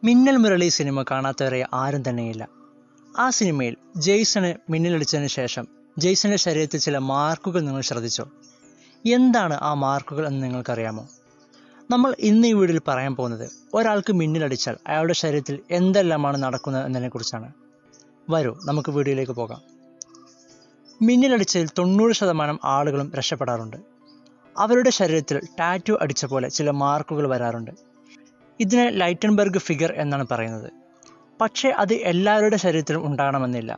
മിന്നൽ മുരളി സിനിമ കാണാത്തവരെ ആരും തന്നെയില്ല ആ സിനിമയിൽ ജെയ്സണ് മിന്നലടിച്ചതിന് ശേഷം ജെയ്സന്റെ ശരീരത്തിൽ ചില മാർക്കുകൾ നിങ്ങൾ ശ്രദ്ധിച്ചോ എന്താണ് ആ മാർക്കുകൾ എന്ന് നിങ്ങൾക്കറിയാമോ നമ്മൾ ഇന്ന് ഈ വീഡിയോയിൽ പറയാൻ പോകുന്നത് ഒരാൾക്ക് മിന്നലടിച്ചാൽ അയാളുടെ ശരീരത്തിൽ എന്തെല്ലാമാണ് നടക്കുന്നത് എന്നതിനെക്കുറിച്ചാണ് വരൂ നമുക്ക് വീഡിയോയിലേക്ക് പോകാം മിന്നലടിച്ചതിൽ തൊണ്ണൂറ് ശതമാനം ആളുകളും രക്ഷപ്പെടാറുണ്ട് അവരുടെ ശരീരത്തിൽ ടാറ്റു അടിച്ച പോലെ ചില മാർക്കുകൾ വരാറുണ്ട് ഇതിനെ ലൈറ്റൻബർഗ് ഫിഗർ എന്നാണ് പറയുന്നത് പക്ഷേ അത് എല്ലാവരുടെ ശരീരത്തിലും ഉണ്ടാകണമെന്നില്ല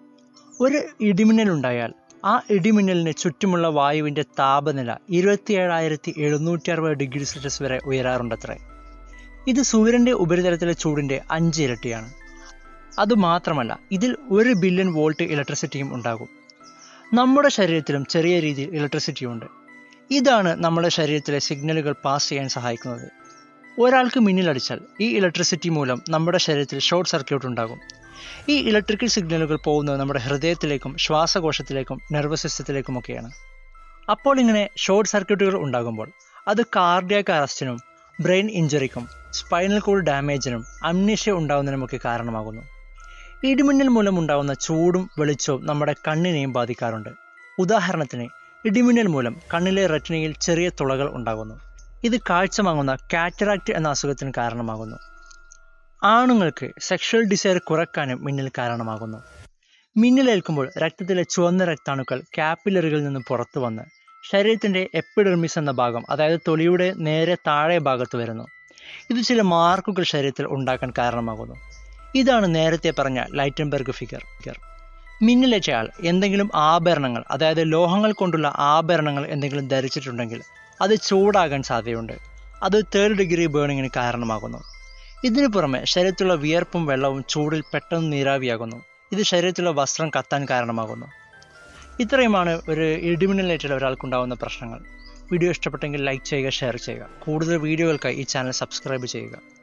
ഒരു ഇടിമിന്നൽ ഉണ്ടായാൽ ആ ഇടിമിന്നലിന് ചുറ്റുമുള്ള വായുവിൻ്റെ താപനില ഇരുപത്തിയേഴായിരത്തി എഴുന്നൂറ്റി അറുപത് ഡിഗ്രി സെൽഷ്യസ് വരെ ഉയരാറുണ്ടത്രേ ഇത് സൂര്യൻ്റെ ഉപരിതലത്തിലെ ചൂടിൻ്റെ അഞ്ച് ഇരട്ടിയാണ് അതുമാത്രമല്ല ഇതിൽ ഒരു ബില്യൺ വോൾട്ട് ഇലക്ട്രിസിറ്റിയും ഉണ്ടാകും നമ്മുടെ ശരീരത്തിലും ചെറിയ രീതിയിൽ ഇലക്ട്രിസിറ്റി ഉണ്ട് ഇതാണ് നമ്മുടെ ശരീരത്തിലെ സിഗ്നലുകൾ പാസ് ചെയ്യാൻ സഹായിക്കുന്നത് ഒരാൾക്ക് മിന്നലടിച്ചാൽ ഈ ഇലക്ട്രിസിറ്റി മൂലം നമ്മുടെ ശരീരത്തിൽ ഷോർട്ട് സർക്യൂട്ട് ഉണ്ടാകും ഈ ഇലക്ട്രിക്കൽ സിഗ്നലുകൾ പോകുന്നത് നമ്മുടെ ഹൃദയത്തിലേക്കും ശ്വാസകോശത്തിലേക്കും നെർവസ് സിസ്റ്റത്തിലേക്കുമൊക്കെയാണ് അപ്പോൾ ഇങ്ങനെ ഷോർട്ട് സർക്യൂട്ടുകൾ ഉണ്ടാകുമ്പോൾ അത് കാർഡിയാക് അറസ്റ്റിനും ബ്രെയിൻ ഇഞ്ചറിക്കും സ്പൈനൽ കോഡ് ഡാമേജിനും അമ്നീഷ്യ ഉണ്ടാകുന്നതിനുമൊക്കെ കാരണമാകുന്നു ഇടിമിന്നൽ മൂലം ഉണ്ടാകുന്ന ചൂടും വെളിച്ചവും നമ്മുടെ കണ്ണിനെയും ബാധിക്കാറുണ്ട് ഉദാഹരണത്തിന് ഇടിമിന്നൽ മൂലം കണ്ണിലെ റെറ്റിനയിൽ ചെറിയ തുളകൾ ഉണ്ടാകുന്നു ഇത് കാഴ്ച മങ്ങുന്ന കാറ്ററാക്ട് എന്ന അസുഖത്തിന് കാരണമാകുന്നു ആണുങ്ങൾക്ക് സെക്ഷൽ ഡിസയർ കുറയ്ക്കാനും മിന്നൽ കാരണമാകുന്നു മിന്നലേൽക്കുമ്പോൾ രക്തത്തിലെ ചുവന്ന രക്താണുക്കൾ കാപ്പിലറികളിൽ നിന്ന് പുറത്തു വന്ന് ശരീരത്തിൻ്റെ എപ്പിഡെർമിസ് എന്ന ഭാഗം അതായത് തൊലിയുടെ നേരെ താഴെ ഭാഗത്ത് വരുന്നു ഇത് ചില മാർക്കുകൾ ശരീരത്തിൽ ഉണ്ടാക്കാൻ കാരണമാകുന്നു ഇതാണ് നേരത്തെ പറഞ്ഞ ലൈറ്റൻബർഗ് ഫിഗർ ഫിഗർ മിന്നലേറ്റയാൾ എന്തെങ്കിലും ആഭരണങ്ങൾ അതായത് ലോഹങ്ങൾ കൊണ്ടുള്ള ആഭരണങ്ങൾ എന്തെങ്കിലും ധരിച്ചിട്ടുണ്ടെങ്കിൽ അത് ചൂടാകാൻ സാധ്യതയുണ്ട് അത് തേർഡ് ഡിഗ്രി ബേണിങ്ങിന് കാരണമാകുന്നു ഇതിനു പുറമെ ശരീരത്തിലുള്ള വിയർപ്പും വെള്ളവും ചൂടിൽ പെട്ടെന്ന് നീരാവിയാകുന്നു ഇത് ശരീരത്തിലുള്ള വസ്ത്രം കത്താൻ കാരണമാകുന്നു ഇത്രയുമാണ് ഒരു ഇടിമിന്നലേറ്റൽ ഒരാൾക്കുണ്ടാകുന്ന പ്രശ്നങ്ങൾ വീഡിയോ ഇഷ്ടപ്പെട്ടെങ്കിൽ ലൈക്ക് ചെയ്യുക ഷെയർ ചെയ്യുക കൂടുതൽ വീഡിയോകൾക്കായി ഈ ചാനൽ സബ്സ്ക്രൈബ് ചെയ്യുക